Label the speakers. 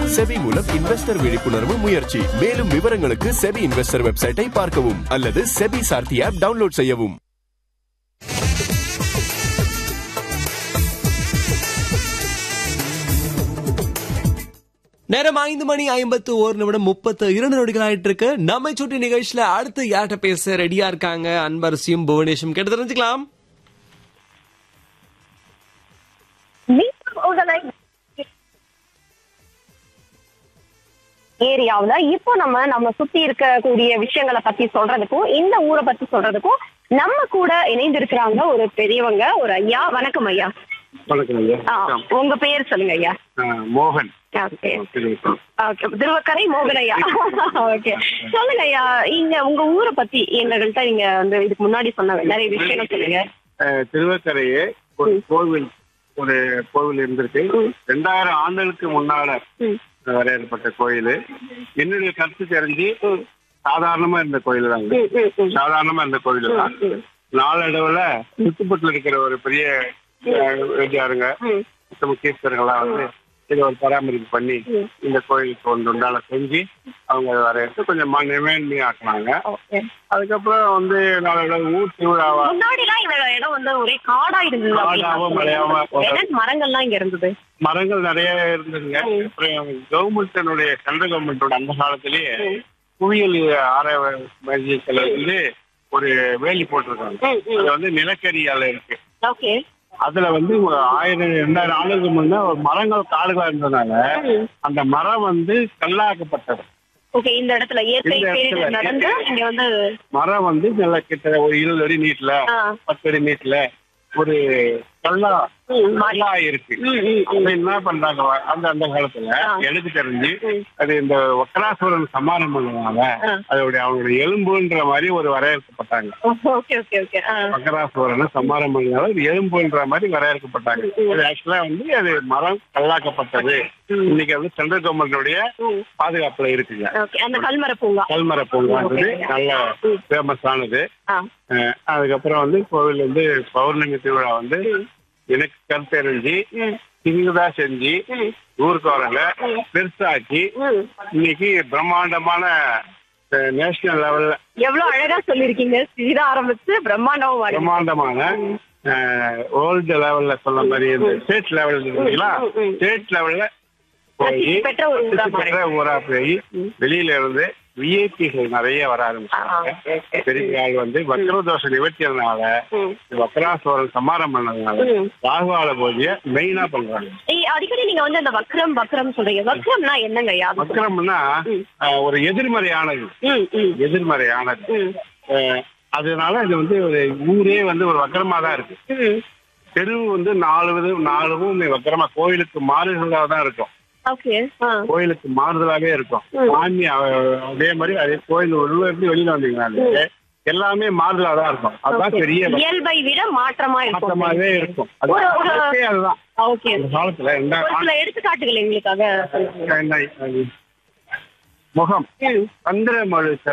Speaker 1: SEBI மூலம் investor விழிப்புணர்வு முயற்சி மேலும் விவரங்களுக்கு செபி இன்வெஸ்டர் வெப்சைட்டை பார்க்கவும் அல்லது செபி சார்த்தி ஆப் டவுன்லோட் செய்யவும்
Speaker 2: நேரம் ஐந்து மணி ஐம்பத்து ஒரு நிமிடம் முப்பத்து இரண்டு நொடிகள் ஆயிட்டு இருக்கு நம்ம சுட்டி நிகழ்ச்சியில அடுத்து யார்கிட்ட பேச ரெடியா இருக்காங்க அன்பரசியும் புவனேஷும் கேட்டு தெரிஞ்சுக்கலாம்
Speaker 3: மீண்டும் உங்களை ஏரியாவுல இப்போ நம்ம நம்ம சுத்தி இருக்கக்கூடிய விஷயங்களை பத்தி சொல்றதுக்கும் இந்த ஊரை பத்தி சொல்றதுக்கும் நம்ம கூட இணைந்து இருக்கிறாங்க ஒரு பெரியவங்க ஒரு ஐயா வணக்கம் ஐயா
Speaker 4: வணக்கம் ஐயா
Speaker 3: ஆ, உங்க பேர் சொல்லுங்க ஐயா
Speaker 4: ஆ, மோகன்
Speaker 3: ஓகே
Speaker 4: திருவள்ளூர்.
Speaker 3: ஓகே திருவக்கரை மோகன் ஐயா ஓகே சொல்லுங்க ஐயா இங்க உங்க ஊரை பத்தி எங்கள்கிட்ட நீங்க வந்து இதுக்கு முன்னாடி சொன்ன நிறைய விஷயங்கள் சொல்லுங்க
Speaker 4: ஆ, திருவக்கரையே ஒரு கோவில் ஒரு கோவில் இருந்திருக்கு ரெண்டாயிரம் ஆண்டுகளுக்கு முன்னால
Speaker 3: ம்.
Speaker 4: வரையறுப்பட்ட கோயில் என்னுடைய கருத்து தெரிஞ்சு சாதாரணமா இருந்த கோயில் தாங்க
Speaker 3: ம், ம், ம்.
Speaker 4: சாதாரணமா இருந்த கோயில் தான்
Speaker 3: ம்.
Speaker 4: நாளடைவுல சுத்துப்பட்டுல இருக்கிற ஒரு பெரிய வெட்டியாருங்க
Speaker 3: ம்.
Speaker 4: முக்கியஸ்தர்கள்லாம் வந்து இதை ஒரு பராமரிப்பு பண்ணி இந்த கோயிலுக்கு ஒன்று உண்டான செஞ்சு அவங்க அதை வரையறுத்து கொஞ்சம் மேன்மையாக்குனாங்க
Speaker 3: ஓகே
Speaker 4: அதுக்கப்புறம் வந்து நாளடைவு ஊர் திருவிழாவா
Speaker 3: முன்னாடி எல்லாம் இந்த இடம் வந்து ஒரே காடா இருந்தது
Speaker 4: காடாவும் மலையாவும்
Speaker 3: அப்படின்னு மரங்கள்லாம் இங்க இருந்தது
Speaker 4: மரங்கள் நிறைய இருந்ததுங்க அப்புறம் கவர்மெண்டினுடைய சென்ட்ரல் கவர்மெண்டோட அந்த காலத்திலேயே புவியியல் ஆராய்ச்சிகளை வந்து ஒரு வேலி போட்டிருக்காங்க
Speaker 3: ம், ம்.
Speaker 4: அது வந்து நிலக்கரியால இருக்கு
Speaker 3: ஓகே
Speaker 4: அதுல வந்து ஒரு ஆயிரம் ரெண்டாயிரம் ஆண்டுகளுக்கு முன்ன ஒரு மரங்கள் காடுகளா இருந்ததுனால அந்த மரம் வந்து கல்லாக்கப்பட்டது
Speaker 3: ஓகே இந்த இடத்துல இயற்கை
Speaker 4: இந்த இடத்துல
Speaker 3: பேரிடர் நடந்து இங்க வந்து
Speaker 4: மரம் வந்து நல்ல கிட்ட ஒரு இருபது அடி நீட்ல
Speaker 3: ஆ.
Speaker 4: பத்து அடி நீட்ல ஒரு கல்லா
Speaker 3: ம், மாறி.
Speaker 4: கல்லா இருக்கு
Speaker 3: ம், ம், ம்.
Speaker 4: அப்ப என்ன பண்றாங்க அந்த அந்த காலத்துல
Speaker 3: ஆ.
Speaker 4: எனக்கு தெரிஞ்சு
Speaker 3: ம்.
Speaker 4: அது இந்த ஒக்கராசுரன் சமானம் பண்ணதுனால
Speaker 3: ஆ.
Speaker 4: அதோடைய அவங்களுடைய எலும்புன்ற மாதிரி ஒரு வரையறுக்கப்பட்டாங்க
Speaker 3: ஓகே ஓகே ஓகே ஆ.
Speaker 4: ஒக்கராசுரன் சமாரம் பண்ணதுனால அது எலும்புன்ற மாதிரி வரையறுக்கப்பட்டாங்க அது ஆக்சுவலா வந்து அது மரம் கல்லாக்கப்பட்டது இன்னைக்கு வந்து சென்ட்ரல் கவர்மெண்டுடைய
Speaker 3: ம்.
Speaker 4: பாதுகாப்புல இருக்குங்க
Speaker 3: ஓகே அந்த கல்மர பூங்கா
Speaker 4: கல்மர பூங்கான்றது
Speaker 3: Okay.
Speaker 4: நல்ல
Speaker 3: ம்.
Speaker 4: ஃபேமஸ் ஆனது
Speaker 3: ஆ.
Speaker 4: அஹ் அதுக்கப்புறம் வந்து கோவில் வந்து பௌர்ணமி திருவிழா வந்து எனக்கு கருத்தறிஞ்சு
Speaker 3: ம்.
Speaker 4: சின்னதா செஞ்சு
Speaker 3: ம்.
Speaker 4: ஊருக்கு வரங்க பெருசாக்கி
Speaker 3: ம்.
Speaker 4: இன்னைக்கு பிரம்மாண்டமான நேஷனல் லெவல்ல
Speaker 3: எவ்வளவு அழகா சொல்லிருக்கீங்க சிறிதா ஆரம்பிச்சு பிரம்மாண்டமும் வாடி
Speaker 4: பிரம்மாண்டமான வேர்ல்டு லெவல்ல சொன்ன மாதிரி இந்த ஸ்டேட் லெவல் இருக்குங்களா
Speaker 3: ம், ம்.
Speaker 4: ஸ்டேட் லெவல்ல போய்
Speaker 3: பிரசித்தி பெற்ற ஒரு ஊரா
Speaker 4: பிரசித்தி பெற்ற ஊரா போய் வெளியில இருந்து விஐபிகள் நிறைய வர ஆரம்பிச்சாங்க
Speaker 3: ஆ, okay, okay.
Speaker 4: பெரிய ஆள் வந்து வக்ரதோஷ நிவர்த்தியதுனால
Speaker 3: ம்.
Speaker 4: வக்ராசுவரன் சமாரம் பண்ணதுனால
Speaker 3: ம்.
Speaker 4: ராகுகால பூஜைய மெயினா பண்றாங்க
Speaker 3: ஏய், அடிக்கடி நீங்க வந்து அந்த வக்ரம் வக்ரம் சொல்றீங்க வக்ரம்னா என்னங்க ஐயா அது?
Speaker 4: வக்ரம்னா அஹ், ஒரு எதிர்மறையானது
Speaker 3: ம் ம்
Speaker 4: எதிர்மறையானது
Speaker 3: ம்
Speaker 4: அஹ், அதனால இது வந்து ஒரு ஊரே வந்து ஒரு வக்கரமா தான் இருக்கு
Speaker 3: ம்
Speaker 4: தெருவு வந்து நாலு வித நாலுவும் வக்கரமா கோயிலுக்கு மாறுதலா தான் இருக்கும்
Speaker 3: ஓகே ஆ
Speaker 4: கோயிலுக்கு மாறுதலாவே இருக்கும் சாமி அஹ், அதே மாதிரி அதே கோயில் உள்ள இருந்து வெளியில வந்தீங்கன்னாலே எல்லாமே மாறுதலா தான் இருக்கும் அதுதான்
Speaker 3: Okay.
Speaker 4: பெரிய
Speaker 3: இயல்பை விட மாற்றமா இருக்கும்
Speaker 4: மாற்றமாவே இருக்கும் அது
Speaker 3: ஒரு- ஒரு-
Speaker 4: அதே அதுதான்
Speaker 3: ஓகே
Speaker 4: அந்த காலத்துல இந்த
Speaker 3: ஒரு சில எடுத்துக்காட்டுகள் எங்களுக்காக சொல்லுங்க.
Speaker 4: என்ன, முகம்
Speaker 3: ம்
Speaker 4: சந்திரமழு